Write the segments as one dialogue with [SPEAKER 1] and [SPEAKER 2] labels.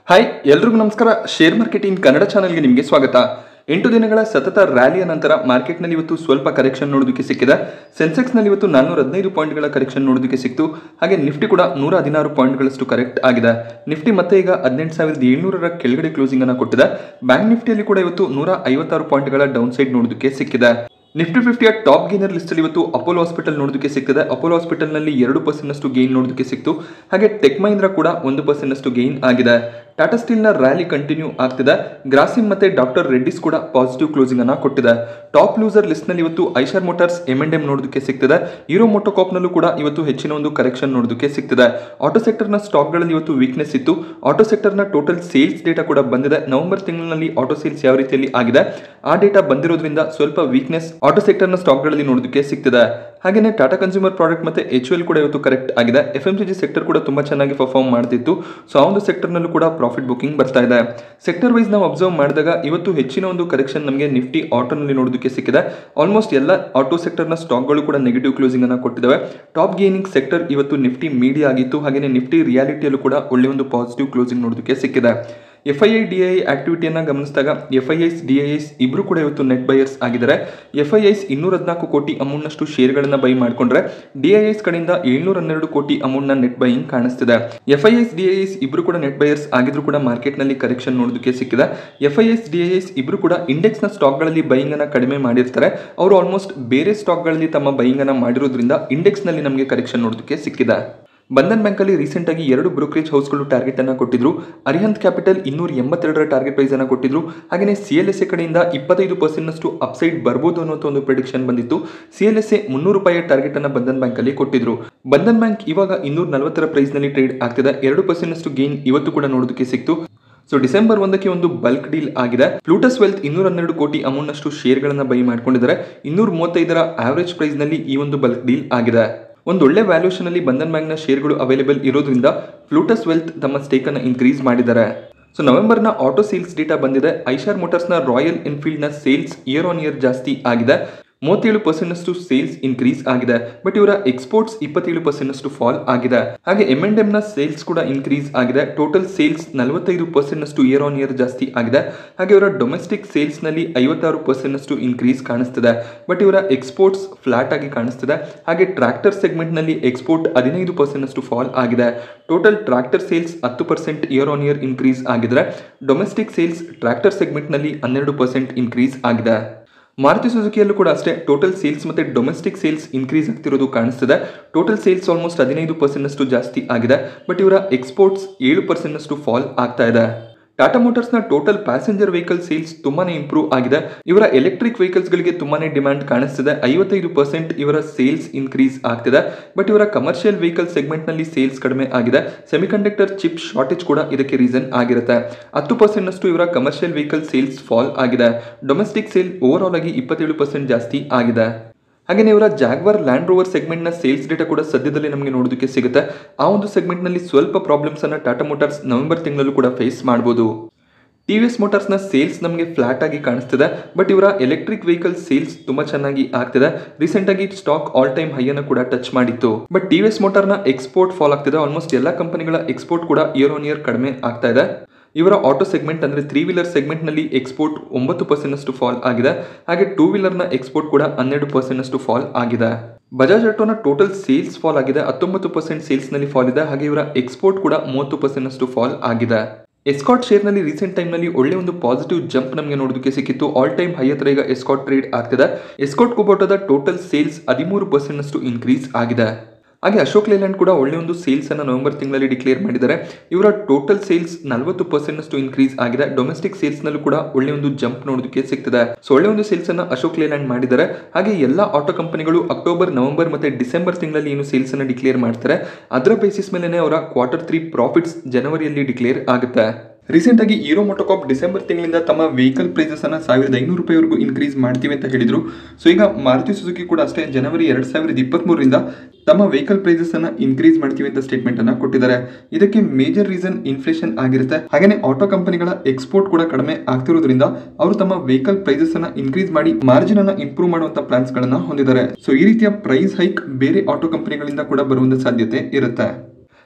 [SPEAKER 1] hi ಎಲ್ರಿಗೂ ನಮಸ್ಕಾರ share market in Kannada ಚಾನಲ್ಗೆ ನಿಮಗೆ ಸ್ವಾಗತ ಎಂಟು ದಿನಗಳ ಸತತ ರ್ಯಾಲಿಯ ನಂತರ ಮಾರ್ಕೆಟ್ನಲ್ಲಿ ಇವತ್ತು ಸ್ವಲ್ಪ ಕರೆಕ್ಷನ್ ನೋಡೋದಕ್ಕೆ ಸಿಕ್ಕಿದೆ ಸೆನ್ಸೆಕ್ಸ್ನಲ್ಲಿ ಇವತ್ತು ನಾನ್ನೂರ ಹದಿನೈದು ಪಾಯಿಂಟ್ಗಳ ಕರೆಕ್ಷನ್ ನೋಡೋದಕ್ಕೆ ಸಿಕ್ತು ಹಾಗೆ ನಿಫ್ಟಿ ಕೂಡ ನೂರ ಹದಿನಾರು ಪಾಯಿಂಟ್ಗಳಷ್ಟು ಕರೆಕ್ಟ್ ಆಗಿದೆ ನಿಫ್ಟಿ ಮತ್ತೆ ಈಗ ಹದಿನೆಂಟು ಸಾವಿರದ ಏಳ್ನೂರರ ಕೆಳಗಡೆ ಕ್ಲೋಸಿಂಗ್ ಅನ್ನು ಕೊಟ್ಟಿದೆ ಬ್ಯಾಂಕ್ ನಿಫ್ಟಿಯಲ್ಲಿ ಕೂಡ ಇವತ್ತು ನೂರ ಐವತ್ತಾರು ಪಾಯಿಂಟ್ಗಳ ಡೌನ್ ಸೈಡ್ ನೋಡೋದಕ್ಕೆ ಸಿಕ್ಕಿದೆ ನಿಫ್ಟಿ ಫಿಫ್ಟಿಯ ಟಾಪ್ ಗೇನರ್ ಲಿಸ್ಟ್ ಅಲ್ಲಿ ಇವತ್ತು ಅಪೋಲೋ ಹಾಸ್ಪಿಟಲ್ ನೋಡೋದಕ್ಕೆ ಸಿಗ್ತದೆ ಅಪೋಲೋ ಹಾಸ್ಪಿಟಲ್ ನಲ್ಲಿ ಎರಡು ಪರ್ಸೆಂಟ್ ಅಷ್ಟು ಗೇನ್ ನೋಡೋದಕ್ಕೆ ಸಿಕ್ತು ಹಾಗೆ ಟೆಕ್ ಮಹೀಂದ್ರ ಕೂಡ ಒಂದು ಪರ್ಸೆಂಟ್ ಅಷ್ಟು ಗೇನ್ ಆಗಿದೆ ಟಾಟಾ ಸ್ಟೀಲ್ ನ ರ್ಯಾಲಿ ಕಂಟಿನ್ಯೂ ಆಗ್ತಿದೆ ಗ್ರಾಸಿಮ್ ಮತ್ತೆ ಡಾಕ್ಟರ್ ರೆಡ್ಡಿಸ್ ಕೂಡ ಪಾಸಿಟಿವ್ ಕ್ಲೋಸಿಂಗ್ ಅನ್ನ ಕೊಟ್ಟಿದೆ ಟಾಪ್ ಲೂಸರ್ ಲಿಸ್ಟ್ ನಲ್ಲಿ ಇವತ್ತು Eicher Motors M and M ನೋಡೋದಕ್ಕೆ ಸಿಗ್ತದೆ ಹೀರೋ ಮೋಟೋಕಾಪ್ ನಲ್ಲೂ ಕೂಡ ಇವತ್ತು ಹೆಚ್ಚಿನ ಒಂದು ಕರೆಕ್ಷನ್ ನೋಡೋದಕ್ಕೆ ಸಿಗ್ತದೆ ಆಟೋ ಸೆಕ್ಟರ್ ನ ಸ್ಟಾಕ್ ಗಳಲ್ಲಿ ಇವತ್ತು ವೀಕ್ನೆಸ್ ಇತ್ತು ಆಟೋ ಸೆಕ್ಟರ್ ನ ಟೋಟಲ್ ಸೇಲ್ಸ್ ಡೇಟಾ ಕೂಡ ಬಂದಿದೆ ನವೆಂಬರ್ ತಿಂಗಳಿನಲ್ಲಿ ಆಟೋ ಸೇಲ್ಸ್ ಯಾವ ರೀತಿಯಲ್ಲಿ ಆಗಿದೆ ಆ ಡೇಟಾ ಬಂದಿರೋದ್ರಿಂದ ಸ್ವಲ್ಪ ವೀಕ್ನೆಸ್ ಆಟೋ ಸೆಕ್ಟರ್ ನ ಸ್ಟಾಕ್ ಗಳಲ್ಲಿ ನೋಡೋದಕ್ಕೆ ಸಿಗ್ತದೆ ಹಾಗೇನೆ ಟಾಟಾ ಕನ್ಸ್ಯೂಮರ್ ಪ್ರಾಡಕ್ಟ್ ಮತ್ತೆ ಎಚ್ ಎಲ್ ಕೂಡ ಇವತ್ತು ಕರೆಕ್ಟ್ ಆಗಿದೆ F M C G sector ಕೂಡ ತುಂಬಾ ಚೆನ್ನಾಗಿ ಪರ್ಫಾರ್ಮ್ ಮಾಡ್ತಿತ್ತು ಸೊ ಆ ಒಂದು ಸೆಕ್ಟರ್ ನಲ್ಲೂ ಕೂಡ ಪ್ರಾಫಿಟ್ ಬುಕಿಂಗ್ ಬರ್ತಾ ಇದೆ ಸೆಕ್ಟರ್ ವೈಸ್ ನಾವು ಅಬ್ಸರ್ವ್ ಮಾಡಿದಾಗ ಇವತ್ತು ಹೆಚ್ಚಿನ ಒಂದು ಕರೆಕ್ಷನ್ ನಮಗೆ ನಿಫ್ಟಿ ಆಟೋನಲ್ಲಿ ನೋಡೋದಕ್ಕೆ ಸಿಕ್ಕಿದೆ ಆಲ್ಮೋಸ್ಟ್ ಎಲ್ಲ ಆಟೋ ಸೆಕ್ಟರ್ನ ಸ್ಟಾಕ್ಗಳು ಕೂಡ ನೆಗೆಟಿವ್ ಕ್ಲೋಸಿಂಗ್ ಅನ್ನ ಕೊಟ್ಟಿದ್ದಾವೆ ಟಾಪ್ ಗೇನಿಂಗ್ ಸೆಕ್ಟರ್ ಇವತ್ತು ನಿಫ್ಟಿ ಮೀಡಿಯಾ ಆಗಿತ್ತು ಹಾಗೆಯೇ ನಿಫ್ಟಿ ರಿಯಾಲಿಟಿಯಲ್ಲೂ ಕೂಡ ಒಳ್ಳೆ ಒಂದು ಪಾಸಿಟಿವ್ ಕ್ಲೋಸಿಂಗ್ ನೋಡೋದಕ್ಕೆ ಸಿಕ್ಕಿದೆ F I I D I ಆಕ್ಟಿವಿಟಿಯನ್ನು ಗಮನಿಸಿದಾಗ F I Is D I S ಇಬ್ಬರು ಕೂಡ ಇವತ್ತು ನೆಟ್ ಬೈಯರ್ಸ್ ಆಗಿದ್ದಾರೆ ಎಫ್ ಐ ಐಸ್ ಇನ್ನೂರ ಹದಿನಾಲ್ಕು ಕೋಟಿ ಅಮೌಂಟ್ನಷ್ಟು ಶೇರ್ಗಳನ್ನು ಬೈ ಮಾಡಿಕೊಂಡ್ರೆ ಡಿ ಐ ಎಸ್ ಕಡೆಯಿಂದ ಏಳ್ನೂರ ಹನ್ನೆರಡು ಕೋಟಿ ಅಮೌಂಟ್ನ ನೆಟ್ ಬೈಯಿಂಗ್ ಕಾಣಿಸ್ತಿದೆ F I S D I S ಇಬ್ಬರು ಕೂಡ ನೆಟ್ ಬೈಯರ್ಸ್ ಆಗಿದ್ರು ಕೂಡ ಮಾರ್ಕೆಟ್ನಲ್ಲಿ ಕರೆಕ್ಷನ್ ನೋಡೋದಕ್ಕೆ ಸಿಕ್ಕಿದೆ F I S D I S ಇಬ್ಬರು ಕೂಡ ಇಂಡೆಕ್ಸ್ನ ಸ್ಟಾಕ್ಗಳಲ್ಲಿ ಬೈಯಿಂಗ್ ಅನ್ನ ಕಡಿಮೆ ಮಾಡಿರ್ತಾರೆ ಅವರು ಆಲ್ಮೋಸ್ಟ್ ಬೇರೆ ಸ್ಟಾಕ್ಗಳಲ್ಲಿ ತಮ್ಮ ಬೈಯಿಂಗ್ ಅನ್ನ ಮಾಡಿರೋದ್ರಿಂದ ಇಂಡೆಕ್ಸ್ನಲ್ಲಿ ನಮಗೆ ಕರೆಕ್ಷನ್ ನೋಡೋದಕ್ಕೆ ಸಿಕ್ಕಿದೆ ಬಂಧನ್ ಬ್ಯಾಂಕಲ್ಲಿ ರೀಸೆಂಟ್ ಆಗಿ ಎರಡು ಬ್ರೋಕರೇಜ್ ಹೌಸ್ಗಳು ಟಾರ್ಗೆಟ್ ಅನ್ನ ಕೊಟ್ಟಿದ್ರು ಅರಿಹಂತ್ ಕ್ಯಾಪಿಟಲ್ ಇನ್ನೂರ ಎಂಬತ್ತೆರಡರ ಟಾರ್ಗೆಟ್ ಪ್ರೈಸ್ ಅನ್ನ ಕೊಟ್ಟಿದ್ರು ಹಾಗೆಯೇ ಸಿ ಎಲ್ ಎಸ್ ಎ ಕಡೆಯಿಂದ ಇಪ್ಪತ್ತೈದು ಪರ್ಸೆಂಟ್ ಅಷ್ಟು ಅಪ್ಸೈಡ್ ಬರ್ಬೋದು ಅನ್ನೋ ಒಂದು ಪ್ರಿಡಿಕ್ಷನ್ ಬಂದಿತ್ತು ಸಿ ಎಲ್ ಎಸ್ ಎ ಮುನ್ನೂರು ರೂಪಾಯಿಯ ಟಾರ್ಗೆಟ್ ಅನ್ನ ಬಂಧನ್ ಬ್ಯಾಂಕ್ ಅಲ್ಲಿ ಕೊಟ್ಟಿದ್ರು ಬಂಧನ್ ಬ್ಯಾಂಕ್ ಇವಾಗ ಇನ್ನೂರ ನಲವತ್ತರ ಪ್ರೈಸ್ ನಲ್ಲಿ ಟ್ರೇಡ್ ಆಗ್ತಿದೆ ಎರಡು ಪರ್ಸೆಂಟ್ ಅಷ್ಟು ಗೇನ್ ಇವತ್ತು ಕೂಡ ನೋಡೋದಕ್ಕೆ ಸಿಕ್ತು ಸೊ ಡಿಸೆಂಬರ್ ಒಂದಕ್ಕೆ ಒಂದು ಬಲ್ಕ್ ಡೀಲ್ ಆಗಿದೆ ಪ್ಲೂಟಸ್ ವೆಲ್ತ್ ಇನ್ನೂರ ಹನ್ನೆರಡು ಕೋಟಿ ಅಮೌಂಟ್ ಅಷ್ಟು ಶೇರ್ಗಳನ್ನ ಬೈ ಮಾಡ್ಕೊಂಡಿದ್ದಾರೆ ಇನ್ನೂರ ಮೂವತ್ತೈದರ ಆವರೇಜ್ ಪ್ರೈಸ್ ನಲ್ಲಿ ಈ ಒಂದು ಬಲ್ಕ್ ಡೀಲ್ ಆಗಿದೆ ಒಂದು ಒಳ್ಳೆ ವ್ಯಾಲ್ಯೂಷನ್ ಅಲ್ಲಿ ಬಂಧನ್ ಬ್ಯಾಂಕ್ನ ಶೇರ್ಗಳು ಅವೈಲೇಬಲ್ ಇರೋದ್ರಿಂದ ಫ್ಲೂಟಸ್ ವೆಲ್ತ್ ತಮ್ಮ ಸ್ಟೇಕ್ ಅನ್ನು ಇನ್ಕ್ರೀಸ್ ಮಾಡಿದ್ದಾರೆ ಸೊ ನವೆಂಬರ್ನ ಆಟೋ ಸೇಲ್ಸ್ ಡೇಟಾ ಬಂದಿದೆ ಐಶಾರ್ ಮೋಟಾರ್ಸ್ನ ರಾಯಲ್ ಎನ್ಫೀಲ್ಡ್ನ ಸೇಲ್ಸ್ ಇಯರ್ ಆನ್ ಇಯರ್ ಜಾಸ್ತಿ ಆಗಿದೆ ಮೂವತ್ತೇಳು ಪರ್ಸೆಂಟ್ ಅಷ್ಟು ಸೇಲ್ಸ್ ಇನ್ಕ್ರೀಸ್ ಆಗಿದೆ ಬಟ್ ಇವರ ಎಕ್ಸ್ಪೋರ್ಟ್ಸ್ ಇಪ್ಪತ್ತೇಳು ಪರ್ಸೆಂಟ್ ಅಷ್ಟು ಫಾಲ್ ಆಗಿದೆ ಹಾಗೆ ಎಮ್ ಅಂಡ್ ಎಂ ನ ಸೇಲ್ಸ್ ಕೂಡ ಇನ್ಕ್ರೀಸ್ ಆಗಿದೆ ಟೋಟಲ್ ಸೇಲ್ಸ್ ನಲವತ್ತೈದು ಪರ್ಸೆಂಟ್ ಅಷ್ಟು ಇಯರ್ ಆನ್ ಇಯರ್ ಜಾಸ್ತಿ ಆಗಿದೆ ಹಾಗೆ ಇವರ ಡೊಮೆಸ್ಟಿಕ್ ಸೇಲ್ಸ್ ನಲ್ಲಿ ಐವತ್ತಾರು ಪರ್ಸೆಂಟ್ ಅಷ್ಟು ಇನ್ಕ್ರೀಸ್ ಕಾಣಿಸ್ತಿದೆ ಬಟ್ ಇವರ ಎಕ್ಸ್ಪೋರ್ಟ್ಸ್ ಫ್ಲಾಟ್ ಆಗಿ ಕಾಣಿಸ್ತಿದೆ ಹಾಗೆ ಟ್ರಾಕ್ಟರ್ ಸೆಗ್ಮೆಂಟ್ ನಲ್ಲಿ ಎಕ್ಸ್ಪೋರ್ಟ್ ಹದಿನೈದು ಪರ್ಸೆಂಟ್ ಅಷ್ಟು ಫಾಲ್ ಆಗಿದೆ ಟೋಟಲ್ ಟ್ರಾಕ್ಟರ್ ಸೇಲ್ಸ್ ಹತ್ತು percent year on year increase ಆಗಿದ್ರೆ ಡೊಮೆಸ್ಟಿಕ್ ಸೇಲ್ಸ್ ಟ್ರಾಕ್ಟರ್ ಸೆಗ್ಮೆಂಟ್ ನಲ್ಲಿ ಹನ್ನೆರಡು ಪರ್ಸೆಂಟ್ ಇನ್ಕ್ರೀಸ್ ಆಗಿದೆ ಮಾರುತಿ ಸುಜುಕಿಯಲ್ಲೂ ಕೂಡ ಅಷ್ಟೇ ಟೋಟಲ್ ಸೇಲ್ಸ್ ಮತ್ತೆ ಡೊಮೆಸ್ಟಿಕ್ ಸೇಲ್ಸ್ ಇನ್ಕ್ರೀಸ್ ಆಗ್ತಿರೋದು ಕಾಣಿಸ್ತಿದೆ ಟೋಟಲ್ ಸೇಲ್ಸ್ ಆಲ್ಮೋಸ್ಟ್ ಹದಿನೈದು ಪರ್ಸೆಂಟ್ ಅಷ್ಟು ಜಾಸ್ತಿ ಆಗಿದೆ ಬಟ್ ಇವರ ಎಕ್ಸ್ಪೋರ್ಟ್ಸ್ ಏಳು ಪರ್ಸೆಂಟ್ ಅಷ್ಟು ಫಾಲ್ ಆಗ್ತಾ ಇದೆ ಟಾಟಾ ಮೋಟಾರ್ಸ್ನ ಟೋಟಲ್ ಪ್ಯಾಸೆಂಜರ್ ವೆಹಿಕಲ್ ಸೇಲ್ಸ್ ತುಂಬಾನೇ ಇಂಪ್ರೂವ್ ಆಗಿದೆ ಇವರ ಎಲೆಕ್ಟ್ರಿಕ್ ವೆಹಿಕಲ್ಸ್ಗಳಿಗೆ ತುಂಬಾನೇ ಡಿಮ್ಯಾಂಡ್ ಕಾಣಿಸ್ತಿದೆ ಐವತ್ತೈದು ಪರ್ಸೆಂಟ್ ಇವರ ಸೇಲ್ಸ್ ಇನ್ಕ್ರೀಸ್ ಆಗ್ತಿದೆ ಬಟ್ ಇವರ ಕಮರ್ಷಿಯಲ್ ವೆಹಿಕಲ್ ಸೆಗ್ಮೆಂಟ್ನಲ್ಲಿ ಸೇಲ್ಸ್ ಕಡಿಮೆ ಆಗಿದೆ ಸೆಮಿಕಂಡಕ್ಟರ್ ಚಿಪ್ ಶಾರ್ಟೇಜ್ ಕೂಡ ಇದಕ್ಕೆ ರೀಸನ್ ಆಗಿರುತ್ತೆ ಹತ್ತು ಪರ್ಸೆಂಟ್ ಅಷ್ಟು ಇವರ ಕಮರ್ಷಿಯಲ್ ವೆಹಿಕಲ್ ಸೇಲ್ಸ್ ಫಾಲ್ ಆಗಿದೆ ಡೊಮೆಸ್ಟಿಕ್ ಸೇಲ್ ಓವರ್ ಆಲ್ ಆಗಿ ಇಪ್ಪತ್ತೇಳು ಪರ್ಸೆಂಟ್ ಜಾಸ್ತಿ ಆಗಿದೆ ಹಾಗೆಯೇ ಇವರ ಜಾಗ್ವರ್ ಲ್ಯಾಂಡ್ ರೋವರ್ ಸೆಗ್ಮೆಂಟ್ನ ಸೇಲ್ಸ್ ಡೇಟಾ ಕೂಡ ಸದ್ಯದಲ್ಲೇ ನಮಗೆ ನೋಡೋದಕ್ಕೆ ಸಿಗುತ್ತೆ ಆ ಒಂದು ಸೆಗ್ಮೆಂಟ್ನಲ್ಲಿ ಸ್ವಲ್ಪ ಪ್ರಾಬ್ಲಮ್ಸ್ ಅನ್ನ ಟಾಟಾ ಮೋಟಾರ್ಸ್ ನವೆಂಬರ್ ತಿಂಗಳಲ್ಲೂ ಕೂಡ ಫೇಸ್ ಮಾಡ್ಬೋದು ಟಿ ವಿ ಎಸ್ ಮೋಟಾರ್ಸ್ನ ಸೇಲ್ಸ್ ನಮಗೆ ಫ್ಲಾಟ್ ಆಗಿ ಕಾಣಿಸ್ತಿದೆ ಬಟ್ ಇವರ ಎಲೆಕ್ಟ್ರಿಕ್ ವೆಹಿಕಲ್ ಸೇಲ್ಸ್ ತುಂಬಾ ಚೆನ್ನಾಗಿ ಆಗ್ತಿದೆ ರೀಸೆಂಟ್ ಆಗಿ ಸ್ಟಾಕ್ ಆಲ್ ಟೈಮ್ ಹೈ ಅನ್ನು ಕೂಡ ಟಚ್ ಮಾಡಿತ್ತು ಬಟ್ ಟಿ ವಿ ಎಸ್ ಮೋಟಾರ್ನ ಎಕ್ಸ್ಪೋರ್ಟ್ ಫಾಲ್ ಆಗ್ತಿದೆ ಆಲ್ಮೋಸ್ಟ್ ಎಲ್ಲ ಕಂಪನಿಗಳ ಎಕ್ಸ್ಪೋರ್ಟ್ ಕೂಡ ಇಯರ್ ಆನ್ ಇಯರ್ ಕಡಿಮೆ ಆಗ್ತಾ ಇದೆ ಇವರ ಆಟೋ ಸೆಗ್ಮೆಂಟ್ ಅಂದ್ರೆ ತ್ರೀ ವೀಲರ್ ಸೆಗ್ಮೆಂಟ್ ನಲ್ಲಿ ಎಕ್ಸ್ಪೋರ್ಟ್ ಒಂಬತ್ತು ಪರ್ಸೆಂಟ್ ಅಷ್ಟು ಫಾಲ್ ಆಗಿದೆ ಹಾಗೆ ಟೂ ವೀಲರ್ನ ಎಕ್ಸ್ಪೋರ್ಟ್ ಕೂಡ ಹನ್ನೆರಡು ಪರ್ಸೆಂಟ್ ಅಷ್ಟು ಫಾಲ್ ಆಗಿದೆ ಬಜಾಜ್ ಆಟೋನ ಟೋಟಲ್ ಸೇಲ್ಸ್ ಫಾಲ್ ಆಗಿದೆ ಹತ್ತೊಂಬತ್ತು ಪರ್ಸೆಂಟ್ ಸೇಲ್ಸ್ ನಲ್ಲಿ ಫಾಲ್ ಇದೆ ಹಾಗೆ ಇವರ ಎಕ್ಸ್ಪೋರ್ಟ್ ಕೂಡ ಮೂವತ್ತು ಪರ್ಸೆಂಟ್ ಅಷ್ಟು ಫಾಲ್ ಆಗಿದೆ ಎಸ್ಕಾಟ್ ಶೇರ್ನಲ್ಲಿ ರೀಸೆಂಟ್ ಟೈಮ್ನಲ್ಲಿ ಒಳ್ಳೆ ಒಂದು ಪಾಸಿಟಿವ್ ಜಂಪ್ ನಮಗೆ ನೋಡೋದಕ್ಕೆ ಸಿಕ್ಕಿತ್ತು ಆಲ್ ಟೈಮ್ ಹೈ ಹತ್ರ ಈಗ ಎಸ್ಕಾಟ್ ಟ್ರೇಡ್ ಆಗ್ತಿದೆ ಎಸ್ಕಾಟ್ ಕುಬೋಟದ ಟೋಟಲ್ ಸೇಲ್ಸ್ ಹದಿಮೂರು ಪರ್ಸೆಂಟ್ ಅಷ್ಟು ಇನ್ಕ್ರೀಸ್ ಆಗಿದೆ ಹಾಗೆ ಅಶೋಕ್ ಲೇಲ್ಯಾಂಡ್ ಕೂಡ ಒಳ್ಳೆ ಒಂದು ಸೇಲ್ಸ್ ಅನ್ನು ನವೆಂಬರ್ ತಿಂಗಳಲ್ಲಿ ಡಿಕ್ಲೇರ್ ಮಾಡಿದ್ದಾರೆ ಇವರ ಟೋಟಲ್ ಸೇಲ್ಸ್ ನಲವತ್ತು ಪರ್ಸೆಂಟ್ ಅಷ್ಟು ಇನ್ಕ್ರೀಸ್ ಆಗಿದೆ ಡೊಮೆಸ್ಟಿಕ್ ಸೇಲ್ಸ್ ನಲ್ಲೂ ಕೂಡ ಒಳ್ಳೆ ಒಂದು ಜಂಪ್ ನೋಡೋದಕ್ಕೆ ಸಿಗ್ತದೆ ಸೊ ಒಳ್ಳೆ ಒಂದು ಸೇಲ್ಸ್ ಅನ್ನ ಅಶೋಕ್ ಲೇಲ್ಯಾಂಡ್ ಮಾಡಿದ್ದಾರೆ ಹಾಗೆ ಎಲ್ಲ ಆಟೋ ಕಂಪನಿಗಳು ಅಕ್ಟೋಬರ್ ನವೆಂಬರ್ ಮತ್ತೆ ಡಿಸೆಂಬರ್ ತಿಂಗಳಲ್ಲಿ ಏನು ಸೇಲ್ಸ್ ಅನ್ನ ಡಿಕ್ಲೇರ್ ಮಾಡ್ತಾರೆ ಅದರ ಬೇಸಿಸ್ ಮೇಲೆ ಅವರ ಕ್ವಾರ್ಟರ್ ತ್ರೀ ಪ್ರಾಫಿಟ್ಸ್ ಜನವರಿಯಲ್ಲಿ ಡಿಕ್ಲೇರ್ ಆಗುತ್ತೆ ರೀಸೆಂಟ್ ಆಗಿ ಹೀರೋ ಮೋಟೋಕಾಪ್ ಡಿಸೆಂಬರ್ ತಿಂಗಳಿಂದ ತಮ್ಮ ವೆಹಿಕಲ್ ಪ್ರೈಸಸ್ ಅನ್ನ ಸಾವಿರದ ಐನೂರು ರೂಪಾಯಿವರೆಗೂ ಇನ್ಕ್ರೀಸ್ ಮಾಡ್ತೀವಿ ಅಂತ ಹೇಳಿದ್ರು ಸೊ ಈಗ ಮಾರುತಿ ಸುಜುಕಿ ಕೂಡ ಅಷ್ಟೇ ಜನವರಿ ಎರಡ್ ಸಾವಿರದ ಇಪ್ಪತ್ಮೂರರಿಂದ ತಮ್ಮ ವೆಹಿಕಲ್ ಪ್ರೈಸಸ್ ಅನ್ನ ಇನ್ಕ್ರೀಸ್ ಮಾಡ್ತೀವಿ ಅಂತ ಸ್ಟೇಟ್ಮೆಂಟ್ ಅನ್ನ ಕೊಟ್ಟಿದ್ದಾರೆ ಇದಕ್ಕೆ ಮೇಜರ್ ರೀಸನ್ ಇನ್ಫ್ಲೇಷನ್ ಆಗಿರುತ್ತೆ ಹಾಗೇನೆ ಆಟೋ ಕಂಪನಿಗಳ ಎಕ್ಸ್ಪೋರ್ಟ್ ಕೂಡ ಕಡಿಮೆ ಆಗ್ತಿರೋದ್ರಿಂದ ಅವರು ತಮ್ಮ ವೆಹಿಕಲ್ ಪ್ರೈಸಸ್ ಅನ್ನ ಇನ್ಕ್ರೀಸ್ ಮಾಡಿ ಮಾರ್ಜಿನ್ ಅನ್ನ ಇಂಪ್ರೂವ್ ಮಾಡುವಂತ ಪ್ಲಾನ್ಸ್ ಗಳನ್ನ ಹೊಂದಿದ್ದಾರೆ ಸೊ ಈ ರೀತಿಯ ಪ್ರೈಸ್ ಹೈಕ್ ಬೇರೆ ಆಟೋ ಕಂಪನಿಗಳಿಂದ ಕೂಡ ಬರುವಂತ ಸಾಧ್ಯತೆ ಇರುತ್ತೆ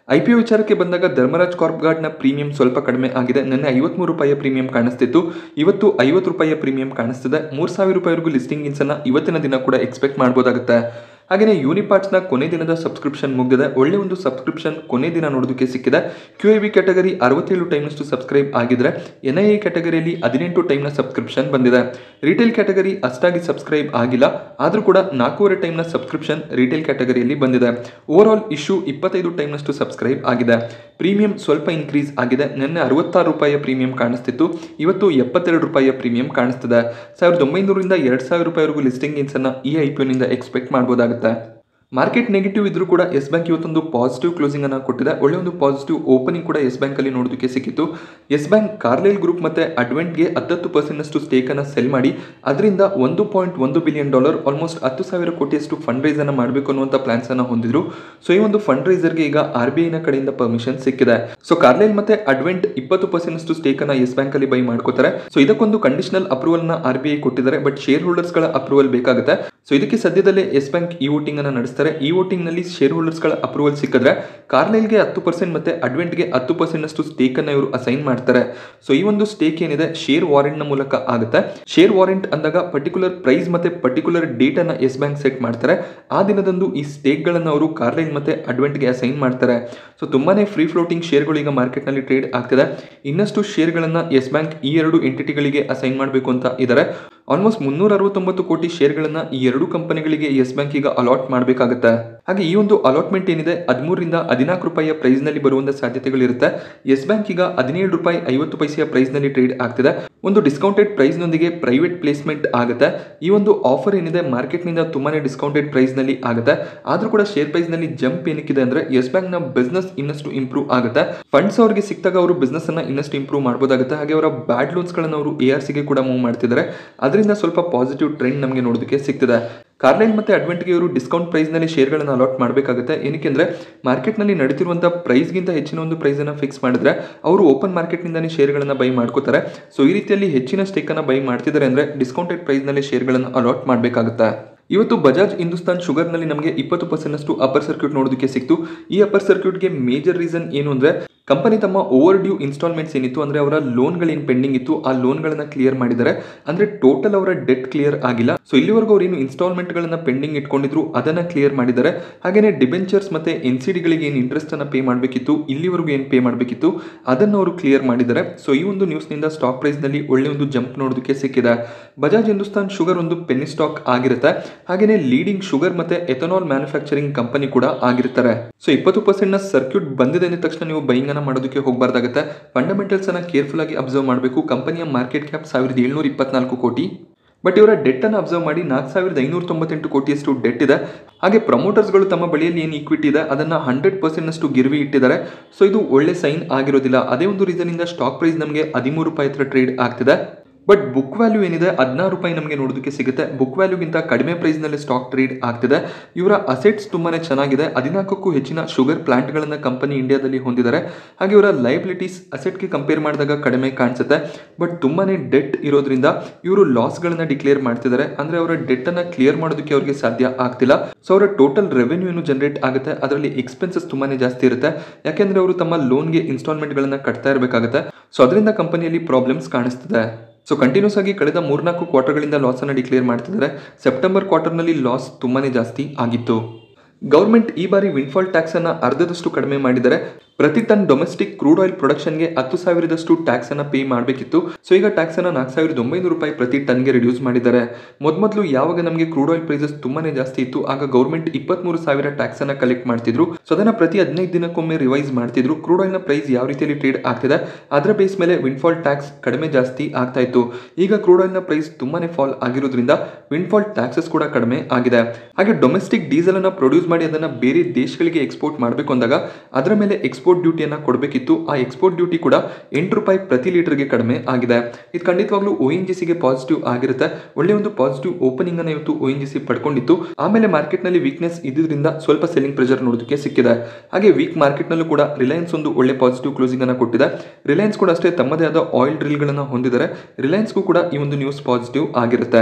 [SPEAKER 1] ಐ ಪಿ ಒ ವಿಚಾರಕ್ಕೆ ಬಂದಾಗ ಧರ್ಮರಾಜ್ ಕಾರ್ಪ್ ಗಾರ್ಡ್ನ ಪ್ರೀಮಿಯಂ ಸ್ವಲ್ಪ ಕಡಿಮೆ ಆಗಿದೆ ನಿನ್ನೆ ಐವತ್ಮೂರು ರೂಪಾಯಿಯ ಪ್ರೀಮಿಯಂ ಕಾಣಿಸ್ತಿತ್ತು ಇವತ್ತು ಐವತ್ತು ರೂಪಾಯಿಯ ಪ್ರೀಮಿಯಂ ಕಾಣಿಸ್ತಿದೆ ಮೂರು ಸಾವಿರ ರೂಪಾಯಿವರೆಗೂ ಲಿಸ್ಟಿಂಗ್ ಇನ್ಸನ್ನ ಇವತ್ತಿನ ದಿನ ಕೂಡ ಎಕ್ಸ್ಪೆಕ್ಟ್ ಮಾಡ್ಬೋದಾಗುತ್ತೆ ಹಾಗೆಯೇ ಯೂನಿಪಾರ್ಟ್ಸ್ನ ಕೊನೆ ದಿನದ ಸಬ್ಸ್ಕ್ರಿಪ್ಷನ್ ಮುಗಿದಿದೆ ಒಳ್ಳೆ ಒಂದು ಸಬ್ಸ್ಕ್ರಿಪ್ಷನ್ ಕೊನೆ ದಿನ ನೋಡೋದಕ್ಕೆ ಸಿಕ್ಕಿದೆ ಕ್ಯೂ ಐ ಬಿ ಕ್ಯಾಟಗರಿ ಅರವತ್ತೇಳು ಟೈಮ್ನಷ್ಟು ಸಬ್ಸ್ಕ್ರೈಬ್ ಆಗಿದ್ರೆ ಎನ್ ಐ ಎ ಕ್ಯಾಟಗರಿಯಲ್ಲಿ ಹದಿನೆಂಟು ಟೈಮ್ನ ಸಬ್ಸ್ಕ್ರಿಪ್ಷನ್ ಬಂದಿದೆ ರಿಟೇಲ್ ಕ್ಯಾಟಗರಿ ಅಷ್ಟಾಗಿ ಸಬ್ಸ್ಕ್ರೈಬ್ ಆಗಿಲ್ಲ ಆದರೂ ಕೂಡ ನಾಲ್ಕೂವರೆ ಟೈಮ್ನ ಸಬ್ಸ್ಕ್ರಿಪ್ಷನ್ ರಿಟೇಲ್ ಕ್ಯಾಟಗರಿಯಲ್ಲಿ ಬಂದಿದೆ ಓವರ್ ಆಲ್ ಇಶ್ಯೂ ಇಪ್ಪತ್ತೈದು ಟೈಮ್ನಷ್ಟು ಸಬ್ಸ್ಕ್ರೈಬ್ ಆಗಿದೆ ಪ್ರೀಮಿಯಂ ಸ್ವಲ್ಪ ಇನ್ಕ್ರೀಸ್ ಆಗಿದೆ ನಿನ್ನೆ ಅರವತ್ತಾರು ರೂಪಾಯಿಯ ಪ್ರೀಮಿಯಂ ಕಾಣಿಸ್ತಿತ್ತು ಇವತ್ತು ಎಪ್ಪತ್ತೆರಡು ರೂಪಾಯಿಯ ಪ್ರೀಮಿಯಂ ಕಾಣಿಸ್ತಿದೆ ಸಾವಿರದ ಒಂಬೈನೂರಿಂದ ಎರಡು ಸಾವಿರ ರೂಪಾಯಿವರೆಗೂ ಲಿಸ್ಟಿಂಗ್ ಇನ್ಸನ್ನು ಈ ಐ ಪಿ ಒನಿಂದ ಎಕ್ಸ್ಪೆಕ್ಟ್ ಮಾಡ್ಬೋದಾಗುತ್ತೆ ಮಾರ್ಕೆಟ್ ನೆಗೆಟಿವ್ ಇದ್ರೂ ಕೂಡ ಎಸ್ ಬ್ಯಾಂಕ್ ಇವತ್ತೊಂದು ಪಾಸಿಟಿವ್ ಕ್ಲೋಸಿಂಗ್ ಅನ್ನು ಕೊಟ್ಟಿದೆ ಒಳ್ಳೆ ಒಂದು ಪಾಸಿಟಿವ್ ಓಪನಿಂಗ್ ಕೂಡ ಎಸ್ ಬ್ಯಾಂಕ್ ಅಲ್ಲಿ ನೋಡೋದಕ್ಕೆ ಸಿಕ್ಕಿತ್ತು ಎಸ್ ಬ್ಯಾಂಕ್ ಕಾರ್ಲೈಲ್ ಗ್ರೂಪ್ ಮತ್ತೆ ಅಡ್ವೆಂಟ್ಗೆ ಹತ್ತತ್ತು ಪರ್ಸೆಂಟ್ ಅಷ್ಟು ಸ್ಟೇಕ್ ಅನ್ನು ಸೆಲ್ ಮಾಡಿ ಅದರಿಂದ ಒಂದು ಪಾಯಿಂಟ್ ಒಂದು ಬಿಲಿಯನ್ ಡಾಲರ್ ಆಲ್ಮೋಸ್ಟ್ ಹತ್ತು ಸಾವಿರ ಕೋಟಿಯಷ್ಟು ಫಂಡ್ ರೈಸ್ ಅನ್ನು ಮಾಡಬೇಕು ಅನ್ನುವಂಥ ಪ್ಲಾನ್ಸ್ ಅನ್ನು ಹೊಂದಿದ್ರು ಸೊ ಈ ಒಂದು ಫಂಡ್ ರೈಸರ್ಗೆ ಈಗ ಆರ್ ಬಿ ಐನ ಕಡೆಯಿಂದ ಪರ್ಮಿಷನ್ ಸಿಕ್ಕಿದೆ ಸೊ ಕಾರ್ಲೈಲ್ ಮತ್ತೆ ಅಡ್ವೆಂಟ್ ಇಪ್ಪತ್ತು ಪರ್ಸೆಂಟ್ ಅಷ್ಟು ಸ್ಟೇಕ್ ಅನ್ನ ಎಸ್ ಬ್ಯಾಂಕ್ ಅಲ್ಲಿ ಬೈ ಮಾಡ್ಕೋತಾರೆ ಸೊ ಇದಕ್ಕೊಂದು ಕಂಡೀಷನಲ್ ಅಪ್ರೂವಲ್ ನ ಆರ್ ಬಿ ಐ ಕೊಟ್ಟಿದ್ದಾರೆ ಬಟ್ ಶೇರ್ ಹೋಲ್ಡರ್ಸ್ ಗಳ ಅಪ್ರೂವಲ್ ಬೇಕಾಗುತ್ತೆ ಸೊ ಇದಕ್ಕೆ ಸದ್ಯದಲ್ಲೇ ಎಸ್ ಬ್ಯಾಂಕ್ ಈ ವೋಟಿಂಗ್ ಅನ್ನ ನಡೆಸ್ತಾರೆ ಈ ವೋಟಿಂಗ್ ನಲ್ಲಿ ಶೇರ್ ಹೋಲ್ಡರ್ಸ್ ಗಳ ಅಪ್ರೂವಲ್ ಸಿಕ್ಕಿದ್ರೆ ಕಾರ್ಲೈಲ್ಗೆ ಹತ್ತು ಪರ್ಸೆಂಟ್ ಮತ್ತೆ ಅಡ್ವೆಂಟ್ಗೆ ಹತ್ತು ಪರ್ಸೆಂಟ್ ಅಷ್ಟು ಸ್ಟೇಕ್ ಅನ್ನ ಇವರು ಅಸೈನ್ ಮಾಡ್ತಾರೆ ಸೊ ಈ ಒಂದು ಸ್ಟೇಕ್ ಏನಿದೆ ಶೇರ್ ವಾರೆಂಟ್ ನ ಮೂಲಕ ಆಗುತ್ತೆ ಶೇರ್ ವಾರೆಂಟ್ ಅಂದಾಗ ಪರ್ಟಿಕ್ಯುಲರ್ ಪ್ರೈಸ್ ಮತ್ತೆ ಪರ್ಟಿಕ್ಯುಲರ್ ಡೇಟ್ ಅನ್ನ ಎಸ್ ಬ್ಯಾಂಕ್ ಸೆಟ್ ಮಾಡ್ತಾರೆ ಆ ದಿನದಂದು ಈ ಸ್ಟೇಕ್ ಗಳನ್ನ ಅವರು ಕಾರ್ಲೈಲ್ ಮತ್ತೆ ಅಡ್ವೆಂಟ್ಗೆ ಅಸೈನ್ ಮಾಡ್ತಾರೆ ಸೊ ತುಂಬಾನೇ ಫ್ರೀ ಫ್ಲೋಟಿಂಗ್ ಶೇರ್ಗಳು ಈಗ ಮಾರ್ಕೆಟ್ ನಲ್ಲಿ ಟ್ರೇಡ್ ಆಗ್ತಿದೆ ಇನ್ನಷ್ಟು ಶೇರ್ಗಳನ್ನ ಎಸ್ ಬ್ಯಾಂಕ್ ಈ ಎರಡು ಎಂಟಿಟಿಗಳಿಗೆ ಅಸೈನ್ ಮಾಡಬೇಕು ಅಂತ ಇದ್ದಾರೆ ಆಲ್ಮೋಸ್ಟ್ ಮುನ್ನೂರ ಅರವತ್ತೊಂಬತ್ತು ಕೋಟಿ ಶೇರ್ಗಳನ್ನ ಈ ಎರಡು ಕಂಪನಿಗಳಿಗೆ ಎಸ್ ಬ್ಯಾಂಕ್ ಈಗ ಅಲಾಟ್ ಮಾಡಬೇಕಾಗುತ್ತೆ ಹಾಗೆ ಈ ಒಂದು ಅಲಾಟ್ಮೆಂಟ್ ಏನಿದೆ ಹದಿಮೂರರಿಂದ ಹದಿನಾಲ್ಕು ರೂಪಾಯಿಯ ಪ್ರೈಸ್ ನಲ್ಲಿ ಬರುವಂತ ಸಾಧ್ಯತೆಗಳಿರುತ್ತೆ ಎಸ್ ಬ್ಯಾಂಕ್ ಈಗ ಹದಿನೇಳು ರೂಪಾಯಿ ಐವತ್ತು ಪೈಸೆಯ ಪ್ರೈಸ್ ನಲ್ಲಿ ಟ್ರೇಡ್ ಆಗ್ತಿದೆ ಒಂದು ಡಿಸ್ಕೌಂಟೆಡ್ ಪ್ರೈಸ್ ನೊಂದಿಗೆ ಪ್ರೈವೇಟ್ ಪ್ಲೇಸ್ಮೆಂಟ್ ಆಗುತ್ತೆ ಈ ಒಂದು ಆಫರ್ ಏನಿದೆ ಮಾರ್ಕೆಟ್ ನಿಂದ ತುಂಬಾನೇ ಡಿಸ್ಕೌಂಟೆಡ್ ಪ್ರೈಸ್ ನಲ್ಲಿ ಆಗುತ್ತೆ ಆದ್ರೂ ಕೂಡ ಶೇರ್ ಪ್ರೈಸ್ ನಲ್ಲಿ ಜಂಪ್ ಏನಕ್ಕಿದೆ ಅಂದ್ರೆ ಎಸ್ ಬ್ಯಾಂಕ್ ನ ಬಿಸ್ನೆಸ್ ಇನ್ನಷ್ಟು ಇಂಪ್ರೂವ್ ಆಗುತ್ತೆ ಫಂಡ್ಸ್ ಅವರಿಗೆ ಸಿಕ್ತಾಗ ಅವರು ಬಿಸ್ನೆಸ್ ಅನ್ನ ಇನ್ನಷ್ಟು ಇಂಪ್ರೂವ್ ಮಾಡಬಹುದಾಗುತ್ತೆ ಹಾಗೆ ಅವರ ಬ್ಯಾಡ್ ಲೋನ್ಸ್ ಗಳನ್ನ ಅವರು ಎ ಆರ್ ಸಿಗೆ ಕೂಡ ಮೂವ್ ಮಾಡ್ತಿದ್ದಾರೆ ಅದರಿಂದ ಸ್ವಲ್ಪ ಪಾಸಿಟಿವ್ ಟ್ರೆಂಡ್ ನಮಗೆ ನೋಡೋದಕ್ಕೆ ಸಿಗ್ತಿದೆ ಕಾರ್ಲೈಲ್ ಮತ್ತೆ ಅಡ್ವೆಂಟ್ಗೆ ಇವರು ಡಿಸ್ಕೌಂಟ್ ಪ್ರೈಸ್ನಲ್ಲಿ ಶೇರ್ಗಳನ್ನು ಅಲಾಟ್ ಮಾಡಬೇಕಾಗುತ್ತೆ ಏನಕ್ಕೆಂದ್ರೆ ಮಾರ್ಕೆಟ್ನಲ್ಲಿ ನಡೀತಿರುವಂಥ ಪ್ರೈಸ್ಗಿಂತ ಹೆಚ್ಚಿನ ಒಂದು ಪ್ರೈಸನ್ನು ಫಿಕ್ಸ್ ಮಾಡಿದ್ರೆ ಅವರು ಓಪನ್ ಮಾರ್ಕೆಟ್ನಿಂದಲೇ ಶೇರ್ಗಳನ್ನು ಬೈ ಮಾಡ್ಕೋತಾರೆ ಸೊ ಈ ರೀತಿಯಲ್ಲಿ ಹೆಚ್ಚಿನ ಸ್ಟೇಕನ್ನು ಬೈ ಮಾಡ್ತಿದ್ದಾರೆ ಅಂದರೆ ಡಿಸ್ಕೌಂಟೆಡ್ ಪ್ರೈಸ್ನಲ್ಲಿ ಶೇರ್ಗಳನ್ನು ಅಲಾಟ್ ಮಾಡಬೇಕಾಗುತ್ತೆ ಇವತ್ತು ಬಜಾಜ್ ಹಿಂದೂಸ್ತಾನ್ ಶುಗರ್ನಲ್ಲಿ ನಮಗೆ ಇಪ್ಪತ್ತು ಪರ್ಸೆಂಟ್ ಅಷ್ಟು ಅಪ್ಪರ್ ಸರ್ಕ್ಯೂಟ್ ನೋಡೋದಕ್ಕೆ ಸಿಕ್ತು ಈ ಅಪ್ಪರ್ ಸರ್ಕ್ಯೂಟ್ಗೆ ಮೇಜರ್ ರೀಸನ್ ಏನು ಅಂದರೆ ಕಂಪನಿ ತಮ್ಮ ಓವರ್ ಡ್ಯೂ ಇನ್ಸ್ಟಾಲ್ಮೆಂಟ್ಸ್ ಏನಿತ್ತು ಅಂದರೆ ಅವರ ಲೋನ್ಗಳೇನು ಪೆಂಡಿಂಗ್ ಇತ್ತು ಆ ಲೋನ್ಗಳನ್ನು ಕ್ಲಿಯರ್ ಮಾಡಿದ್ದಾರೆ ಅಂದರೆ ಟೋಟಲ್ ಅವರ ಡೆಟ್ ಕ್ಲಿಯರ್ ಆಗಿಲ್ಲ ಸೊ ಇಲ್ಲಿವರೆಗೂ ಅವ್ರು ಏನು ಇನ್ಸ್ಟಾಲ್ಮೆಂಟ್ಗಳನ್ನು ಪೆಂಡಿಂಗ್ ಇಟ್ಕೊಂಡಿದ್ರು ಅದನ್ನು ಕ್ಲಿಯರ್ ಮಾಡಿದ್ದಾರೆ ಹಾಗೆಯೇ ಡಿಬೆಂಚರ್ಸ್ ಮತ್ತು ಎನ್ ಸಿ ಡಿಗಳಿಗೆ ಏನು ಇಂಟ್ರೆಸ್ಟನ್ನು ಪೇ ಮಾಡಬೇಕಿತ್ತು ಇಲ್ಲಿವರೆಗೂ ಏನು ಪೇ ಮಾಡಬೇಕಿತ್ತು ಅದನ್ನು ಅವರು ಕ್ಲಿಯರ್ ಮಾಡಿದ್ದಾರೆ ಸೊ ಈ ಒಂದು ನ್ಯೂಸ್ನಿಂದ ಸ್ಟಾಕ್ ಪ್ರೈಸ್ನಲ್ಲಿ ಒಳ್ಳೆ ಒಂದು ಜಂಪ್ ನೋಡೋದಕ್ಕೆ ಸಿಕ್ಕಿದೆ ಬಜಾಜ್ ಹಿಂದೂಸ್ತಾನ್ ಶುಗರ್ ಒಂದು ಪೆನ್ನಿ ಸ್ಟಾಕ್ ಆಗಿರುತ್ತೆ ಹಾಗೆಯೇ ಲೀಡಿಂಗ್ ಶುಗರ್ ಮತ್ತು ಎಥನಾಲ್ ಮ್ಯಾನುಫ್ಯಾಕ್ಚರಿಂಗ್ ಕಂಪನಿ ಕೂಡ ಆಗಿರ್ತಾರೆ ಸೊ ಇಪ್ಪತ್ತು ಪರ್ಸೆಂಟ್ನ ಸರ್ಕ್ಯೂಟ್ ಬಂದಿದೆ ಅಂದ ತಕ್ಷಣ ನೀವು ಬೈಯಿಂಗ್ ಅನ್ನ ಮಾಡೋದಕ್ಕೆ ಹೋಗಬಾರ್ದಾಗುತ್ತೆ ಫಂಡಮೆಂಟಲ್ಸ್ ಅನ್ನ ಕೇರ್ಫುಲ್ ಆಗಿ ಅಬ್ಸರ್ವ್ ಮಾಡಬೇಕು ಕಂಪನಿಯ ಮಾರ್ಕೆಟ್ ಕ್ಯಾಪ್ ಸಾವಿರದ ಏಳ್ನೂರ ಇಪ್ಪತ್ನಾಲ್ಕು ಕೋಟಿ ಬಟ್ ಇವರ ಡೆಟ್ ಅನ್ನು ಅಬ್ಸರ್ವ್ ಮಾಡಿ ನಾಲ್ಕು ಸಾವಿರದ ಐನೂರ ತೊಂಬತ್ತೆಂಟು ಕೋಟಿಯಷ್ಟು ಡೆಟ್ ಇದೆ ಹಾಗೆ ಪ್ರಮೋಟರ್ಸ್ಗಳು ತಮ್ಮ ಬಳಿಯಲ್ಲಿ ಏನು ಈಕ್ವಿಟಿ ಇದೆ ಅದನ್ನು ಹಂಡ್ರೆಡ್ ಪರ್ಸೆಂಟ್ನಷ್ಟು ಗಿರ್ವಿ ಇಟ್ಟಿದ್ದಾರೆ ಸೊ ಇದು ಒಳ್ಳೆ ಸೈನ್ ಆಗಿರೋದಿಲ್ಲ ಅದೇ ಒಂದು ರೀಸನಿಂದ ಸ್ಟಾಕ್ ಪ್ರೈಸ್ ನಮಗೆ ಹದಿಮೂರು ರೂಪಾಯಿ ಹತ್ರ ಟ್ರೇಡ್ ಆಗ್ತಿದೆ ಬಟ್ ಬುಕ್ ವ್ಯಾಲ್ಯೂ ಏನಿದೆ ಹದಿನಾರು ರೂಪಾಯಿ ನಮಗೆ ನೋಡೋದಕ್ಕೆ ಸಿಗುತ್ತೆ ಬುಕ್ ವ್ಯಾಲ್ಯೂಗಿಂತ ಕಡಿಮೆ ಪ್ರೈಸ್ನಲ್ಲಿ ಸ್ಟಾಕ್ ಟ್ರೇಡ್ ಆಗ್ತಿದೆ ಇವರ ಅಸೆಟ್ಸ್ ತುಂಬಾನೇ ಚೆನ್ನಾಗಿದೆ ಹದಿನಾಲ್ಕಕ್ಕೂ ಹೆಚ್ಚಿನ ಶುಗರ್ ಪ್ಲಾಂಟ್ಗಳನ್ನು ಕಂಪನಿ ಇಂಡಿಯಾದಲ್ಲಿ ಹೊಂದಿದ್ದಾರೆ ಹಾಗೆ ಇವರ ಲೈಬಿಲಿಟೀಸ್ ಅಸೆಟ್ಗೆ ಕಂಪೇರ್ ಮಾಡಿದಾಗ ಕಡಿಮೆ ಕಾಣಿಸುತ್ತೆ ಬಟ್ ತುಂಬಾನೇ ಡೆಟ್ ಇರೋದ್ರಿಂದ ಇವರು ಲಾಸ್ಗಳನ್ನ ಡಿಕ್ಲೇರ್ ಮಾಡ್ತಿದ್ದಾರೆ ಅಂದ್ರೆ ಅವರ ಡೆಟ್ ಅನ್ನ ಕ್ಲಿಯರ್ ಮಾಡೋದಕ್ಕೆ ಅವರಿಗೆ ಸಾಧ್ಯ ಆಗ್ತಿಲ್ಲ ಸೊ ಅವರ ಟೋಟಲ್ ರೆವೆನ್ಯೂ ಏನು ಜನರೇಟ್ ಆಗುತ್ತೆ ಅದರಲ್ಲಿ ಎಕ್ಸ್ಪೆನ್ಸಸ್ ತುಂಬಾನೇ ಜಾಸ್ತಿ ಇರುತ್ತೆ ಯಾಕೆಂದ್ರೆ ಅವರು ತಮ್ಮ ಲೋನ್ಗೆ ಇನ್ಸ್ಟಾಲ್ಮೆಂಟ್ಗಳನ್ನ ಕಟ್ತಾ ಇರಬೇಕಾಗುತ್ತೆ ಸೊ ಅದರಿಂದ ಕಂಪನಿಯಲ್ಲಿ ಪ್ರಾಬ್ಲಮ್ಸ್ ಕಾಣಿಸ್ತಿದೆ ಸೊ ಕಂಟಿನ್ಯೂಸ್ ಆಗಿ ಕಳೆದ ಮೂರ್ನಾಲ್ಕು ಕ್ವಾರ್ಟರ್ಗಳಿಂದ ಲಾಸನ್ನು ಡಿಕ್ಲೇರ್ ಮಾಡ್ತಿದ್ದಾರೆ ಸೆಪ್ಟೆಂಬರ್ ಕ್ವಾರ್ಟರ್ನಲ್ಲಿ ಲಾಸ್ ತುಂಬಾನೇ ಜಾಸ್ತಿ ಆಗಿತ್ತು ಗೌರ್ಮೆಂಟ್ ಈ ಬಾರಿ ವಿನ್ಫಾಲ್ ಟ್ಯಾಕ್ಸ್ ಅನ್ನ ಅರ್ಧದಷ್ಟು ಕಡಿಮೆ ಮಾಡಿದರೆ ಪ್ರತಿ ಟನ್ ಡೊಮೆಸ್ಟಿಕ್ ಕ್ರೂಡ್ ಆಯಿಲ್ ಪ್ರೊಡಕ್ಷನ್ಗೆ ಹತ್ತು ಸಾವಿರದಷ್ಟು ಟ್ಯಾಕ್ಸ್ ಅನ್ನ ಪೇ ಮಾಡಬೇಕಿತ್ತು ಸೊ ಈಗ ಟ್ಯಾಕ್ಸ್ ಅನ್ನ ನಾಲ್ಕು ಸಾವಿರದ ಒಂಬೈನೂರು ರೂಪಾಯಿ ಪ್ರತಿ ಟನ್ಗೆ ರಿಡ್ಯೂಸ್ ಮಾಡಿದ್ದಾರೆ ಮೊದಲು ಯಾವಾಗ ನಮಗೆ ಕ್ರೂಡ್ ಆಯಿಲ್ ಪ್ರೈಸಸ್ ತುಂಬಾನೇ ಜಾಸ್ತಿ ಇತ್ತು ಆಗ ಗೌರ್ಮೆಂಟ್ ಇಪ್ಪತ್ಮೂರು ಸಾವಿರ ಟ್ಯಾಕ್ಸ್ ಅನ್ನ ಕಲೆಕ್ಟ್ ಮಾಡ್ತಿದ್ರು ಸೊ ಅದನ್ನ ಪ್ರತಿ ಹದಿನೈದು ದಿನಕ್ಕೊಮ್ಮೆ ರಿವೈಸ್ ಮಾಡ್ತಿದ್ರು ಕ್ರೂಡ್ ಆಯಿಲ್ ನ ಪ್ರೈಸ್ ಯಾವ ರೀತಿಯಲ್ಲಿ ಟ್ರೇಡ್ ಆಗ್ತಿದೆ ಅದರ ಬೇಸ್ ಮೇಲೆ ವಿನ್ಫಾಲ್ ಟ್ಯಾಕ್ಸ್ ಕಡಿಮೆ ಜಾಸ್ತಿ ಆಗ್ತಾ ಇತ್ತು ಈಗ ಕ್ರೂಡ್ ಆಯಿಲ್ ನ ಪ್ರೈಸ್ ತುಂಬಾನೇ ಫಾಲ್ ಆಗಿರೋದ್ರಿಂದ ವಿನ್ಫಾಲ್ ಟ್ಯಾಕ್ಸಸ್ ಕೂಡ ಕಡಿಮೆ ಆಗಿದೆ ಹಾಗೆ ಡೊಮೆಸ್ಟಿಕ್ ಡೀಸೆಲ್ ಅನ್ನ ಪ್ರೊಡ್ಯೂಸ್ ಮಾಡಿ ಅದನ್ನ ಬೇರೆ ದೇಶಗಳಿಗೆ ಎಕ್ಸ್ಪೋರ್ಟ್ ಮಾಡಬೇಕು ಅಂದಾಗ ಅದರ ಮೇಲೆ ಎಕ್ಸ್ಪೋರ್ಟ್ ಡ್ಯೂಟಿಯನ್ನ ಕೊಡಬೇಕಿತ್ತು ಆ ಎಕ್ಸ್ಪೋರ್ಟ್ ಡ್ಯೂಟಿ ಕೂಡ ಎಂಟು ರೂಪಾಯಿ ಪ್ರತಿ ಲೀಟರ್ಗೆ ಕಡಿಮೆ ಆಗಿದೆ ಇದು ಖಂಡಿತವಾಗ್ಲೂ ಒ ಎನ್ ಜಿ ಸಿಗೆ ಪಾಸಿಟಿವ್ ಆಗಿರುತ್ತೆ ಒಳ್ಳೆ ಒಂದು ಪಾಸಿಟಿವ್ ಓಪನಿಂಗ್ ಅನ್ನ ಇವತ್ತು ಒ ಎನ್ ಜಿ ಸಿ ಪಡ್ಕೊಂಡಿತ್ತು ಆಮೇಲೆ ಮಾರ್ಕೆಟ್ ನಲ್ಲಿ ವೀಕ್ನೆಸ್ ಇದ್ರಿಂದ ಸ್ವಲ್ಪ ಸೆಲ್ಲಿಂಗ್ ಪ್ರೆಷರ್ ನೋಡೋದಕ್ಕೆ ಸಿಕ್ಕಿದೆ ಹಾಗೆ ವೀಕ್ ಮಾರ್ಕೆಟ್ ನಲ್ಲೂ ಕೂಡ ರಿಲಯನ್ಸ್ ಒಂದು ಒಳ್ಳೆ ಪಾಸಿಟಿವ್ ಕ್ಲೋಸಿಂಗ್ ಅನ್ನ ಕೊಟ್ಟಿದೆ ರಿಲಯನ್ಸ್ ಕೂಡ ಅಷ್ಟೇ ತಮ್ಮದೇ ಆದ ಆಯಿಲ್ ಡ್ರಿಲ್ಗಳನ್ನ ಹೊಂದಿದ್ದಾರೆ ರಿಲಯನ್ಸ್ಗೂ ಕೂಡ ಈ ಒಂದು ನ್ಯೂಸ್ ಪಾಸಿಟಿವ್ ಆಗಿರುತ್ತೆ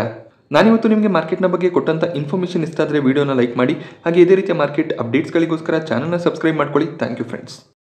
[SPEAKER 1] ನಾನಿವತ್ತು ನಿಮಗೆ ಮಾರ್ಕೆಟ್ನ ಬಗ್ಗೆ ಕೊಟ್ಟಂಥ ಇನ್ಫಾರ್ಮೇಷನ್ ಇಷ್ಟ ಆದರೆ ವಿಡಿಯೋನ ಲೈಕ್ ಮಾಡಿ ಹಾಗೆ ಇದೇ ರೀತಿಯ ಮಾರ್ಕೆಟ್ ಅಪ್ಡೇಟ್ಸ್ಗಳಿಗೋಸ್ಕರ ಚಾನಲ್ನ ಸಬ್ಸ್ಕ್ರೈಬ್ ಮಾಡ್ಕೊಳ್ಳಿ ಥ್ಯಾಂಕ್ ಯು ಫ್ರೆಂಡ್ಸ್